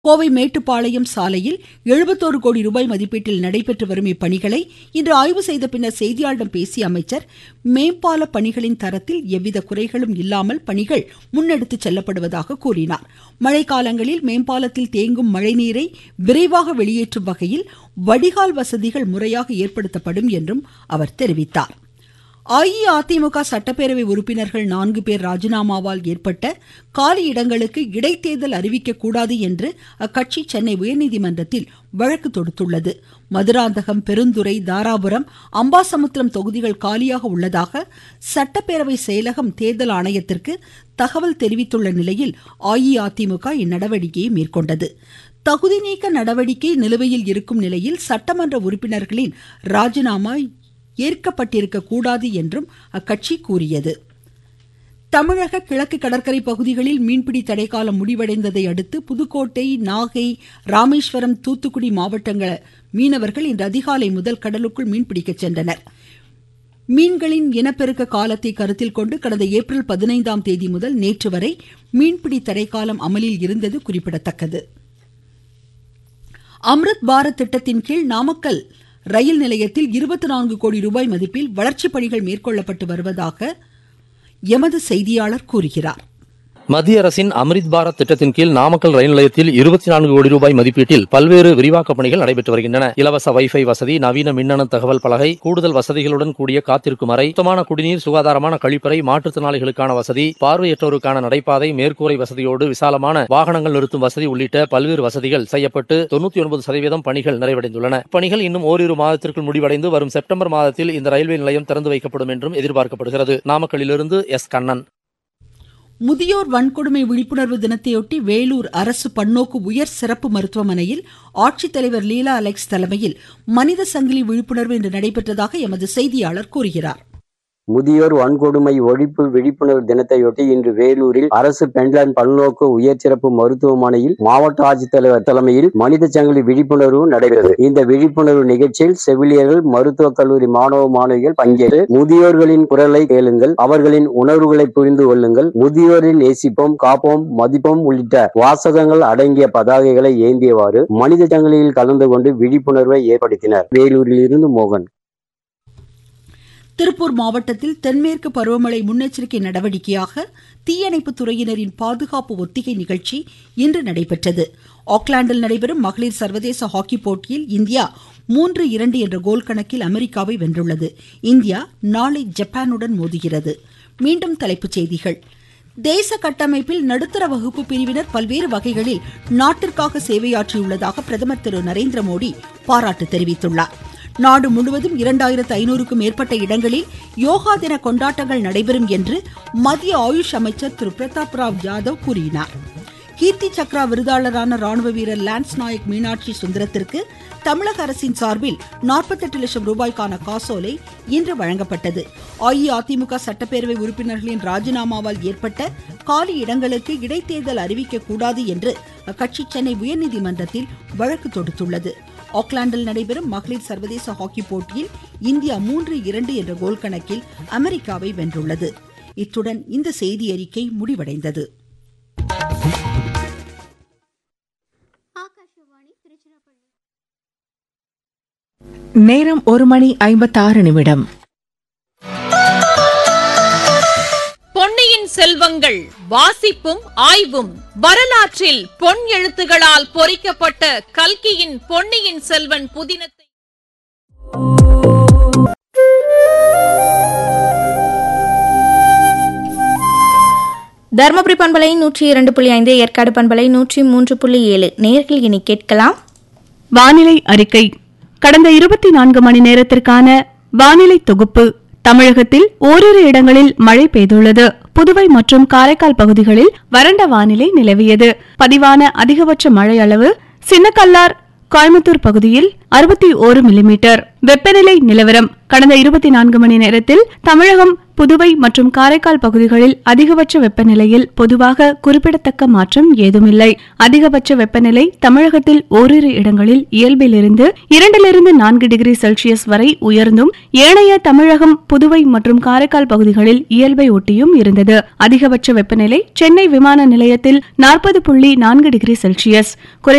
கோவை மேட்டுப்பாளையம் சாலையில் எழுபத்தோரு கோடி ரூபாய் மதிப்பீட்டில் நடைபெற்று வரும் இப்பணிகளை இன்று ஆய்வு செய்த பின்னர் செய்தியாளர்களிடம் பேசிய அமைச்சர் மேம்பால பணிகளின் தரத்தில் எவ்வித குறைகளும் இல்லாமல் பணிகள் முன்னெடுத்துச் செல்லப்படுவதாக கூறினார் மழைக்காலங்களில் மேம்பாலத்தில் தேங்கும் மழைநீரை விரைவாக வெளியேற்றும் வகையில் வடிகால் வசதிகள் முறையாக ஏற்படுத்தப்படும் என்றும் அவர் தெரிவித்தார் அஇஅதிமுக சட்டப்பேரவை உறுப்பினர்கள் நான்கு பேர் ராஜினாமாவால் ஏற்பட்ட காலி இடங்களுக்கு இடைத்தேர்தல் அறிவிக்க கூடாது என்று அக்கட்சி சென்னை உயர்நீதிமன்றத்தில் வழக்கு தொடுத்துள்ளது மதுராந்தகம் பெருந்துறை தாராபுரம் அம்பாசமுத்திரம் தொகுதிகள் காலியாக உள்ளதாக சட்டப்பேரவை செயலகம் தேர்தல் ஆணையத்திற்கு தகவல் தெரிவித்துள்ள நிலையில் அஇஅதிமுக இந்நடவடிக்கையை மேற்கொண்டது தகுதி நீக்க நடவடிக்கை நிலுவையில் இருக்கும் நிலையில் சட்டமன்ற உறுப்பினர்களின் ராஜினாமா ஏற்கப்பட்டிருக்க கூடாது என்றும் அக்கட்சி கூறியது தமிழக கிழக்கு கடற்கரை பகுதிகளில் மீன்பிடி தடைக்காலம் முடிவடைந்ததை அடுத்து புதுக்கோட்டை நாகை ராமேஸ்வரம் தூத்துக்குடி மாவட்டங்கள மீனவர்கள் இன்று அதிகாலை முதல் கடலுக்குள் மீன்பிடிக்க சென்றனர் மீன்களின் இனப்பெருக்க காலத்தை கருத்தில் கொண்டு கடந்த ஏப்ரல் பதினைந்தாம் தேதி முதல் நேற்று வரை மீன்பிடி தடைக்காலம் அமலில் இருந்தது குறிப்பிடத்தக்கது அம்ருத் பாரத் திட்டத்தின் கீழ் நாமக்கல் ரயில் நிலையத்தில் இருபத்தி நான்கு கோடி ரூபாய் மதிப்பில் வளர்ச்சிப் பணிகள் மேற்கொள்ளப்பட்டு வருவதாக எமது செய்தியாளர் கூறுகிறார் மத்திய அரசின் அம்ரித் பாரத் திட்டத்தின் கீழ் நாமக்கல் ரயில் நிலையத்தில் இருபத்தி நான்கு கோடி ரூபாய் மதிப்பீட்டில் பல்வேறு விரிவாக்கப் பணிகள் நடைபெற்று வருகின்றன இலவச வைஃபை வசதி நவீன மின்னணு தகவல் பலகை கூடுதல் வசதிகளுடன் கூடிய காத்திருக்கும் அறை சுத்தமான குடிநீர் சுகாதாரமான கழிப்பறை மாற்றுத்திறனாளிகளுக்கான வசதி பார்வையற்றோருக்கான நடைபாதை மேற்கூரை வசதியோடு விசாலமான வாகனங்கள் நிறுத்தும் வசதி உள்ளிட்ட பல்வேறு வசதிகள் செய்யப்பட்டு தொண்ணூத்தி ஒன்பது சதவீதம் பணிகள் நிறைவடைந்துள்ளன பணிகள் இன்னும் ஓரிரு மாதத்திற்குள் முடிவடைந்து வரும் செப்டம்பர் மாதத்தில் இந்த ரயில்வே நிலையம் திறந்து வைக்கப்படும் என்றும் எதிர்பார்க்கப்படுகிறது நாமக்கல்லிலிருந்து எஸ் கண்ணன் முதியோர் வன்கொடுமை விழிப்புணர்வு தினத்தையொட்டி வேலூர் அரசு பன்னோக்கு உயர் சிறப்பு மருத்துவமனையில் ஆட்சித்தலைவர் லீலா அலெக்ஸ் தலைமையில் மனித சங்கிலி விழிப்புணர்வு இன்று நடைபெற்றதாக எமது செய்தியாளர் கூறுகிறார் முதியோர் வன்கொடுமை ஒழிப்பு விழிப்புணர்வு தினத்தையொட்டி இன்று வேலூரில் அரசு பெண்லன் பல்நோக்கு உயர் சிறப்பு மருத்துவமனையில் மாவட்ட ஆட்சித்தலைவர் தலைமையில் மனித சங்கிலி விழிப்புணர்வு நடைபெற்றது இந்த விழிப்புணர்வு நிகழ்ச்சியில் செவிலியர்கள் மருத்துவக் கல்லூரி மாணவ மாணவிகள் பங்கேற்று முதியோர்களின் குரலை கேளுங்கள் அவர்களின் உணர்வுகளை புரிந்து கொள்ளுங்கள் முதியோரின் நேசிப்போம் காப்போம் மதிப்போம் உள்ளிட்ட வாசகங்கள் அடங்கிய பதாகைகளை ஏந்தியவாறு மனித சங்கிலியில் கலந்து கொண்டு விழிப்புணர்வை ஏற்படுத்தினர் வேலூரில் இருந்து மோகன் திருப்பூர் மாவட்டத்தில் தென்மேற்கு பருவமழை முன்னெச்சரிக்கை நடவடிக்கையாக தீயணைப்பு துறையினரின் பாதுகாப்பு ஒத்திகை நிகழ்ச்சி இன்று நடைபெற்றது ஆக்லாந்தில் நடைபெறும் மகளிர் சர்வதேச ஹாக்கி போட்டியில் இந்தியா மூன்று இரண்டு என்ற கோல் கணக்கில் அமெரிக்காவை வென்றுள்ளது இந்தியா நாளை ஜப்பானுடன் மோதுகிறது மீண்டும் தலைப்புச் செய்திகள் தேச கட்டமைப்பில் நடுத்தர வகுப்பு பிரிவினர் பல்வேறு வகைகளில் நாட்டிற்காக சேவையாற்றியுள்ளதாக பிரதமர் திரு நரேந்திர மோடி பாராட்டு தெரிவித்துள்ளார் நாடு முழுவதும் இரண்டாயிரத்து ஐநூறுக்கும் மேற்பட்ட இடங்களில் யோகா தின கொண்டாட்டங்கள் நடைபெறும் என்று மத்திய ஆயுஷ் அமைச்சர் திரு பிரதாப் ராவ் யாதவ் கூறினார் கீர்த்தி சக்ரா விருதாளரான ராணுவ வீரர் லான்ஸ் நாயக் மீனாட்சி சுந்தரத்திற்கு தமிழக அரசின் சார்பில் நாற்பத்தெட்டு லட்சம் ரூபாய்க்கான காசோலை இன்று வழங்கப்பட்டது அஇஅதிமுக சட்டப்பேரவை உறுப்பினர்களின் ராஜினாமாவால் ஏற்பட்ட காலி இடங்களுக்கு இடைத்தேர்தல் அறிவிக்க கூடாது என்று அக்கட்சி சென்னை உயர்நீதிமன்றத்தில் வழக்கு தொடுத்துள்ளது ஆக்லாந்தில் நடைபெறும் மகளிர் சர்வதேச ஹாக்கி போட்டியில் இந்தியா மூன்று இரண்டு என்ற கோல் கணக்கில் அமெரிக்காவை வென்றுள்ளது இத்துடன் இந்த செய்தி அறிக்கை முடிவடைந்தது நேரம் ஒரு மணி ஐம்பத்தாறு நிமிடம் பொன்னியின் செல்வங்கள் வாசிப்பும் ஆய்வும் வரலாற்றில் பொன் எழுத்துகளால் பொறிக்கப்பட்ட கல்கியின் பொன்னியின் செல்வன் புதினத்தை தருமபுரி பண்பலை நூற்றி இரண்டு புள்ளி ஐந்து ஏற்காடு பண்பலை நூற்றி மூன்று புள்ளி ஏழு நேர்கள் இனி கேட்கலாம் வானிலை அறிக்கை கடந்த இருபத்தி நான்கு மணி நேரத்திற்கான வானிலை தொகுப்பு தமிழகத்தில் ஓரிரு இடங்களில் மழை பெய்துள்ளது புதுவை மற்றும் காரைக்கால் பகுதிகளில் வறண்ட வானிலை நிலவியது பதிவான அதிகபட்ச மழை அளவு சின்னக்கல்லார் கோயம்புத்தூர் பகுதியில் அறுபத்தி ஓரு மில்லிமீட்டர் வெப்பநிலை நிலவரம் கடந்த இருபத்தி நான்கு மணி நேரத்தில் தமிழகம் புதுவை மற்றும் காரைக்கால் பகுதிகளில் அதிகபட்ச வெப்பநிலையில் பொதுவாக குறிப்பிடத்தக்க மாற்றம் ஏதுமில்லை அதிகபட்ச வெப்பநிலை தமிழகத்தில் ஓரிரு இடங்களில் இயல்பிலிருந்து இரண்டிலிருந்து நான்கு டிகிரி செல்சியஸ் வரை உயர்ந்தும் ஏனைய தமிழகம் புதுவை மற்றும் காரைக்கால் பகுதிகளில் இயல்பை ஒட்டியும் இருந்தது அதிகபட்ச வெப்பநிலை சென்னை விமான நிலையத்தில் நாற்பது புள்ளி நான்கு டிகிரி செல்சியஸ் குறை